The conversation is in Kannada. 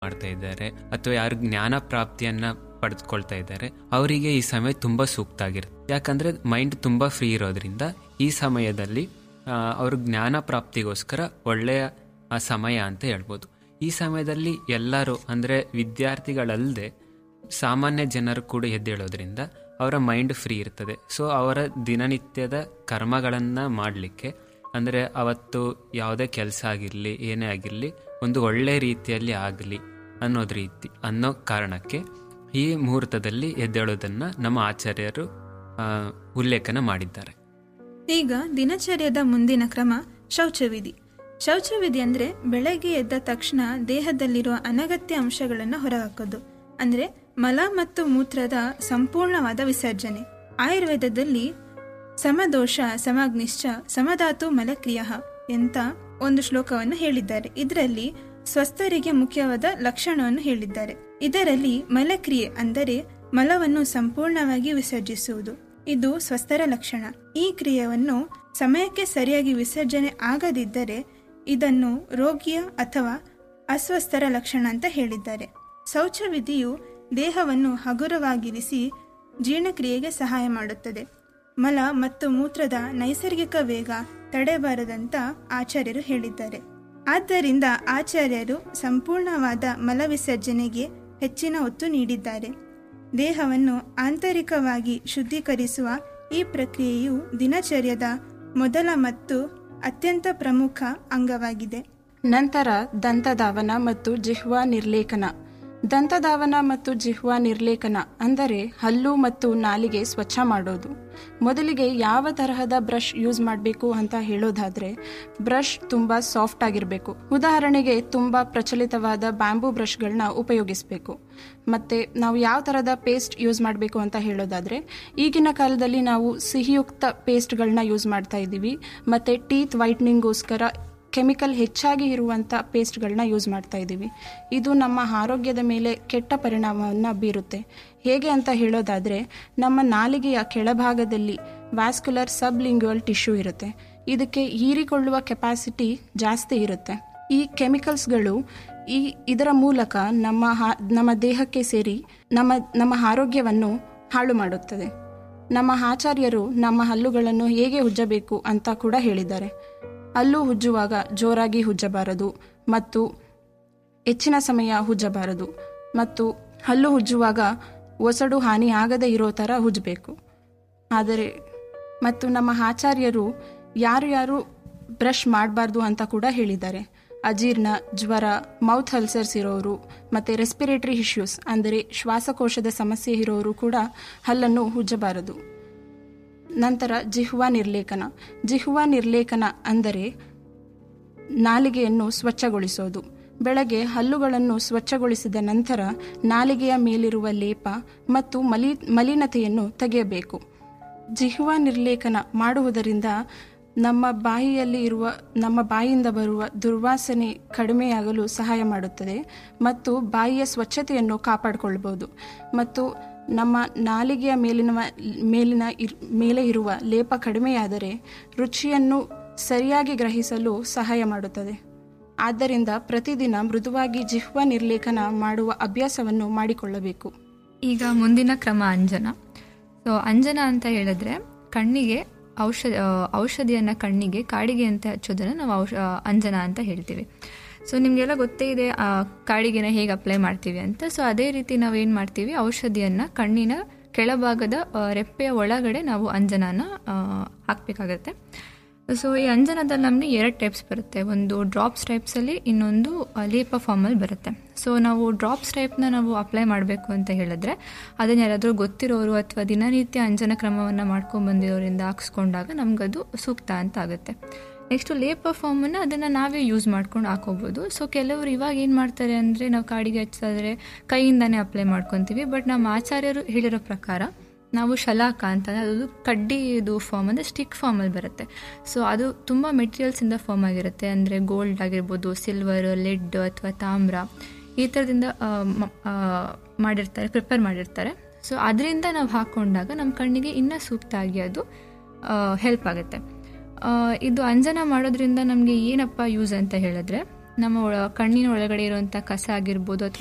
ಮಾಡ್ತಾ ಇದ್ದಾರೆ ಅಥವಾ ಯಾರು ಜ್ಞಾನ ಪ್ರಾಪ್ತಿಯನ್ನ ಪಡೆದುಕೊಳ್ತಾ ಇದ್ದಾರೆ ಅವರಿಗೆ ಈ ಸಮಯ ತುಂಬಾ ಸೂಕ್ತ ಆಗಿರುತ್ತೆ ಯಾಕಂದ್ರೆ ಮೈಂಡ್ ತುಂಬಾ ಫ್ರೀ ಇರೋದ್ರಿಂದ ಈ ಸಮಯದಲ್ಲಿ ಆ, ಅವ್ರ ಜ್ಞಾನ ಪ್ರಾಪ್ತಿಗೋಸ್ಕರ ಒಳ್ಳೆಯ ಆ, ಸಮಯ ಅಂತ ಹೇಳ್ಬೋದು ಈ ಸಮಯದಲ್ಲಿ ಎಲ್ಲರೂ ಅಂದ್ರೆ ವಿದ್ಯಾರ್ಥಿಗಳಲ್ಲದೆ ಸಾಮಾನ್ಯ ಜನರು ಕೂಡ ಎದ್ದೇಳೋದ್ರಿಂದ ಅವರ ಮೈಂಡ್ ಫ್ರೀ ಇರ್ತದೆ ಸೊ ಅವರ ದಿನನಿತ್ಯದ ಕರ್ಮಗಳನ್ನು ಮಾಡಲಿಕ್ಕೆ ಅಂದರೆ ಅವತ್ತು ಯಾವುದೇ ಕೆಲಸ ಆಗಿರಲಿ ಏನೇ ಆಗಿರಲಿ ಒಂದು ಒಳ್ಳೆ ರೀತಿಯಲ್ಲಿ ಆಗಲಿ ಅನ್ನೋದು ರೀತಿ ಅನ್ನೋ ಕಾರಣಕ್ಕೆ ಈ ಮುಹೂರ್ತದಲ್ಲಿ ಎದ್ದೇಳೋದನ್ನು ನಮ್ಮ ಆಚಾರ್ಯರು ಆ, ಉಲ್ಲೇಖನ ಮಾಡಿದ್ದಾರೆ ಈಗ ದಿನಚರ್ಯದ ಮುಂದಿನ ಕ್ರಮ ಶೌಚವಿಧಿ ಶೌಚವಿಧಿ ಅಂದ್ರೆ ಬೆಳಗ್ಗೆ ಎದ್ದ ತಕ್ಷಣ ದೇಹದಲ್ಲಿರುವ ಅನಗತ್ಯ ಅಂಶಗಳನ್ನು ಹೊರಹಾಕೋದು ಅಂದ್ರೆ ಮಲ ಮತ್ತು ಮೂತ್ರದ ಸಂಪೂರ್ಣವಾದ ವಿಸರ್ಜನೆ ಆಯುರ್ವೇದದಲ್ಲಿ ಸಮದೋಷ ಸಮಗ್ನಿಶ್ಚ ಸಮಧಾತು ಮಲಕ್ರಿಯ ಎಂತ ಒಂದು ಶ್ಲೋಕವನ್ನು ಹೇಳಿದ್ದಾರೆ ಇದರಲ್ಲಿ ಸ್ವಸ್ಥರಿಗೆ ಮುಖ್ಯವಾದ ಲಕ್ಷಣವನ್ನು ಹೇಳಿದ್ದಾರೆ ಇದರಲ್ಲಿ ಮಲಕ್ರಿಯೆ ಅಂದರೆ ಮಲವನ್ನು ಸಂಪೂರ್ಣವಾಗಿ ವಿಸರ್ಜಿಸುವುದು ಇದು ಸ್ವಸ್ಥರ ಲಕ್ಷಣ ಈ ಕ್ರಿಯೆಯನ್ನು ಸಮಯಕ್ಕೆ ಸರಿಯಾಗಿ ವಿಸರ್ಜನೆ ಆಗದಿದ್ದರೆ ಇದನ್ನು ರೋಗಿಯ ಅಥವಾ ಅಸ್ವಸ್ಥರ ಲಕ್ಷಣ ಅಂತ ಹೇಳಿದ್ದಾರೆ ಶೌಚವಿಧಿಯು ದೇಹವನ್ನು ಹಗುರವಾಗಿರಿಸಿ ಜೀರ್ಣಕ್ರಿಯೆಗೆ ಸಹಾಯ ಮಾಡುತ್ತದೆ ಮಲ ಮತ್ತು ಮೂತ್ರದ ನೈಸರ್ಗಿಕ ವೇಗ ತಡೆಬಾರದಂತ ಆಚಾರ್ಯರು ಹೇಳಿದ್ದಾರೆ ಆದ್ದರಿಂದ ಆಚಾರ್ಯರು ಸಂಪೂರ್ಣವಾದ ಮಲ ವಿಸರ್ಜನೆಗೆ ಹೆಚ್ಚಿನ ಒತ್ತು ನೀಡಿದ್ದಾರೆ ದೇಹವನ್ನು ಆಂತರಿಕವಾಗಿ ಶುದ್ಧೀಕರಿಸುವ ಈ ಪ್ರಕ್ರಿಯೆಯು ದಿನಚರ್ಯದ ಮೊದಲ ಮತ್ತು ಅತ್ಯಂತ ಪ್ರಮುಖ ಅಂಗವಾಗಿದೆ ನಂತರ ದಂತಧಾವನ ಮತ್ತು ಜಿಹ್ವಾ ನಿರ್ಲೇಖನ ದಂತಧಾವನ ಮತ್ತು ಜಿಹ್ವಾ ನಿರ್ಲೇಖನ ಅಂದರೆ ಹಲ್ಲು ಮತ್ತು ನಾಲಿಗೆ ಸ್ವಚ್ಛ ಮಾಡೋದು ಮೊದಲಿಗೆ ಯಾವ ತರಹದ ಬ್ರಷ್ ಯೂಸ್ ಮಾಡಬೇಕು ಅಂತ ಹೇಳೋದಾದ್ರೆ ಬ್ರಷ್ ತುಂಬ ಸಾಫ್ಟ್ ಆಗಿರಬೇಕು ಉದಾಹರಣೆಗೆ ತುಂಬ ಪ್ರಚಲಿತವಾದ ಬ್ಯಾಂಬೂ ಬ್ರಷ್ಗಳನ್ನ ಉಪಯೋಗಿಸಬೇಕು ಮತ್ತೆ ನಾವು ಯಾವ ಥರದ ಪೇಸ್ಟ್ ಯೂಸ್ ಮಾಡಬೇಕು ಅಂತ ಹೇಳೋದಾದ್ರೆ ಈಗಿನ ಕಾಲದಲ್ಲಿ ನಾವು ಸಿಹಿಯುಕ್ತ ಪೇಸ್ಟ್ಗಳನ್ನ ಯೂಸ್ ಮಾಡ್ತಾ ಇದ್ದೀವಿ ಮತ್ತೆ ಟೀತ್ ವೈಟ್ನಿಂಗ್ಗೋಸ್ಕರ ಕೆಮಿಕಲ್ ಹೆಚ್ಚಾಗಿ ಇರುವಂಥ ಪೇಸ್ಟ್ಗಳನ್ನ ಯೂಸ್ ಮಾಡ್ತಾ ಇದ್ದೀವಿ ಇದು ನಮ್ಮ ಆರೋಗ್ಯದ ಮೇಲೆ ಕೆಟ್ಟ ಪರಿಣಾಮವನ್ನು ಬೀರುತ್ತೆ ಹೇಗೆ ಅಂತ ಹೇಳೋದಾದರೆ ನಮ್ಮ ನಾಲಿಗೆಯ ಕೆಳಭಾಗದಲ್ಲಿ ವ್ಯಾಸ್ಕ್ಯುಲರ್ ಸಬ್ಲಿಂಗ್ಯುವಲ್ ಟಿಶ್ಯೂ ಇರುತ್ತೆ ಇದಕ್ಕೆ ಹೀರಿಕೊಳ್ಳುವ ಕೆಪಾಸಿಟಿ ಜಾಸ್ತಿ ಇರುತ್ತೆ ಈ ಕೆಮಿಕಲ್ಸ್ಗಳು ಈ ಇದರ ಮೂಲಕ ನಮ್ಮ ಹಾ- ನಮ್ಮ ದೇಹಕ್ಕೆ ಸೇರಿ ನಮ್ಮ ನಮ್ಮ ಆರೋಗ್ಯವನ್ನು ಹಾಳು ಮಾಡುತ್ತದೆ ನಮ್ಮ ಆಚಾರ್ಯರು ನಮ್ಮ ಹಲ್ಲುಗಳನ್ನು ಹೇಗೆ ಉಜ್ಜಬೇಕು ಅಂತ ಕೂಡ ಹೇಳಿದ್ದಾರೆ ಹಲ್ಲು ಉಜ್ಜುವಾಗ ಜೋರಾಗಿ ಉಜ್ಜಬಾರದು ಮತ್ತು ಹೆಚ್ಚಿನ ಸಮಯ ಉಜ್ಜಬಾರದು ಮತ್ತು ಹಲ್ಲು ಉಜ್ಜುವಾಗ ಒಸಡು ಹಾನಿ ಆಗದೇ ಇರೋ ಥರ ಉಜ್ಜಬೇಕು ಆದರೆ ಮತ್ತು ನಮ್ಮ ಆಚಾರ್ಯರು ಯಾರು ಯಾರು ಬ್ರಷ್ ಮಾಡಬಾರ್ದು ಅಂತ ಕೂಡ ಹೇಳಿದ್ದಾರೆ ಅಜೀರ್ಣ ಜ್ವರ ಮೌತ್ ಅಲ್ಸರ್ಸ್ ಇರೋರು ಮತ್ತು ರೆಸ್ಪಿರೇಟರಿ ಇಶ್ಯೂಸ್ ಅಂದರೆ ಶ್ವಾಸಕೋಶದ ಸಮಸ್ಯೆ ಇರೋರು ಕೂಡ ಹಲ್ಲನ್ನು ಉಜ್ಜಬಾರದು ನಂತರ ಜಿಹ್ವಾ ನಿರ್ಲೇಖನ ಜಿಹ್ವಾ ನಿರ್ಲೇಖನ ಅಂದರೆ ನಾಲಿಗೆಯನ್ನು ಸ್ವಚ್ಛಗೊಳಿಸೋದು ಬೆಳಗ್ಗೆ ಹಲ್ಲುಗಳನ್ನು ಸ್ವಚ್ಛಗೊಳಿಸಿದ ನಂತರ ನಾಲಿಗೆಯ ಮೇಲಿರುವ ಲೇಪ ಮತ್ತು ಮಲಿ ಮಲಿನತೆಯನ್ನು ತೆಗೆಯಬೇಕು ಜಿಹ್ವಾ ನಿರ್ಲೇಖನ ಮಾಡುವುದರಿಂದ ನಮ್ಮ ಬಾಯಿಯಲ್ಲಿ ಇರುವ ನಮ್ಮ ಬಾಯಿಯಿಂದ ಬರುವ ದುರ್ವಾಸನೆ ಕಡಿಮೆಯಾಗಲು ಸಹಾಯ ಮಾಡುತ್ತದೆ ಮತ್ತು ಬಾಯಿಯ ಸ್ವಚ್ಛತೆಯನ್ನು ಕಾಪಾಡಿಕೊಳ್ಳಬಹುದು ಮತ್ತು ನಮ್ಮ ನಾಲಿಗೆಯ ಮೇಲಿನ ಮೇಲಿನ ಇರ್- ಮೇಲೆ ಇರುವ ಲೇಪ ಕಡಿಮೆಯಾದರೆ ರುಚಿಯನ್ನು ಸರಿಯಾಗಿ ಗ್ರಹಿಸಲು ಸಹಾಯ ಮಾಡುತ್ತದೆ ಆದ್ದರಿಂದ ಪ್ರತಿದಿನ ಮೃದುವಾಗಿ ಜಿಹ್ವಾ ನಿರ್ಲೇಖನ ಮಾಡುವ ಅಭ್ಯಾಸವನ್ನು ಮಾಡಿಕೊಳ್ಳಬೇಕು ಈಗ ಮುಂದಿನ ಕ್ರಮ ಅಂಜನ ಸೊ ಅಂಜನ ಅಂತ ಹೇಳಿದ್ರೆ ಕಣ್ಣಿಗೆ ಔಷಧ ಔಷಧಿಯನ್ನು ಕಣ್ಣಿಗೆ ಕಾಡಿಗೆ ಅಂತ ಹಚ್ಚೋದನ್ನು ನಾವು ಔಷ ಅಂಜನ ಅಂತ ಹೇಳ್ತೀವಿ ಸೊ ನಿಮಗೆಲ್ಲ ಗೊತ್ತೇ ಇದೆ ಆ ಕಾಡಿಗೆನ ಹೇಗೆ ಅಪ್ಲೈ ಮಾಡ್ತೀವಿ ಅಂತ ಸೊ ಅದೇ ರೀತಿ ನಾವು ಏನು ಮಾಡ್ತೀವಿ ಔಷಧಿಯನ್ನು ಕಣ್ಣಿನ ಕೆಳಭಾಗದ ಆ, ರೆಪ್ಪೆಯ ಒಳಗಡೆ ನಾವು ಅಂಜನನ ಹಾಕಬೇಕಾಗತ್ತೆ ಸೊ ಈ ಅಂಜನದಲ್ಲಿ ನಮಗೆ ಎರಡು ಟೈಪ್ಸ್ ಬರುತ್ತೆ ಒಂದು ಡ್ರಾಪ್ಸ್ ಟೈಪ್ಸಲ್ಲಿ ಇನ್ನೊಂದು ಆ, ಲೇಪ ಫಾರ್ಮಲ್ಲಿ ಬರುತ್ತೆ ಸೊ ನಾವು ಡ್ರಾಪ್ಸ್ ಟೈಪ್ನ ನಾವು ಅಪ್ಲೈ ಮಾಡಬೇಕು ಅಂತ ಹೇಳಿದ್ರೆ ಅದನ್ನ ಯಾರಾದರೂ ಗೊತ್ತಿರೋರು ಅಥವಾ ದಿನನಿತ್ಯ ಅಂಜನ ಕ್ರಮವನ್ನು ಮಾಡ್ಕೊಂಡು ಬಂದಿರೋರಿಂದ ಹಾಕ್ಸ್ಕೊಂಡಾಗ ನಮಗದು ಸೂಕ್ತ ಅಂತ ಆಗುತ್ತೆ ನೆಕ್ಸ್ಟ್ ಲೇಪ ಫಾರ್ಮನ್ನು ಅದನ್ನು ನಾವೇ ಯೂಸ್ ಮಾಡ್ಕೊಂಡು ಹಾಕೋಬೋದು ಸೊ ಕೆಲವರು ಇವಾಗ ಏನು ಮಾಡ್ತಾರೆ ಅಂದರೆ ನಾವು ಕಾಡಿಗೆ ಹಚ್ಚಿದ್ರೆ ಕೈಯಿಂದನೇ ಅಪ್ಲೈ ಮಾಡ್ಕೊತೀವಿ ಬಟ್ ನಮ್ಮ ಆಚಾರ್ಯರು ಹೇಳಿರೋ ಪ್ರಕಾರ ನಾವು ಶಲಾಕ ಅಂತ ಅದು ಕಡ್ಡಿ ಇದು ಫಾರ್ಮ್ ಅಂದರೆ ಸ್ಟಿಕ್ ಫಾರ್ಮಲ್ಲಿ ಬರುತ್ತೆ ಸೊ ಅದು ತುಂಬ ಮೆಟೀರಿಯಲ್ಸಿಂದ ಫಾರ್ಮ್ ಆಗಿರುತ್ತೆ ಅಂದರೆ ಗೋಲ್ಡ್ ಆಗಿರ್ಬೋದು ಸಿಲ್ವರ್ ಲೆಡ್ ಅಥವಾ ತಾಮ್ರ ಈ ಥರದಿಂದ ಆ, ಮ- ಆ, ಮಾಡಿರ್ತಾರೆ ಪ್ರಿಪೇರ್ ಮಾಡಿರ್ತಾರೆ ಸೊ ಅದರಿಂದ ನಾವು ಹಾಕ್ಕೊಂಡಾಗ ನಮ್ಮ ಕಣ್ಣಿಗೆ ಇನ್ನೂ ಸೂಕ್ತ ಆಗಿ ಅದು ಹೆಲ್ಪ್ ಆಗುತ್ತೆ ಆ, ಇದು ಅಂಜನ ಮಾಡೋದ್ರಿಂದ ನಮಗೆ ಏನಪ್ಪ ಯೂಸ್ ಅಂತ ಹೇಳಿದ್ರೆ ನಮ್ಮ ಒಳ ಕಣ್ಣಿನ ಒಳಗಡೆ ಇರುವಂಥ ಕಸ ಆಗಿರ್ಬೋದು ಅಥವಾ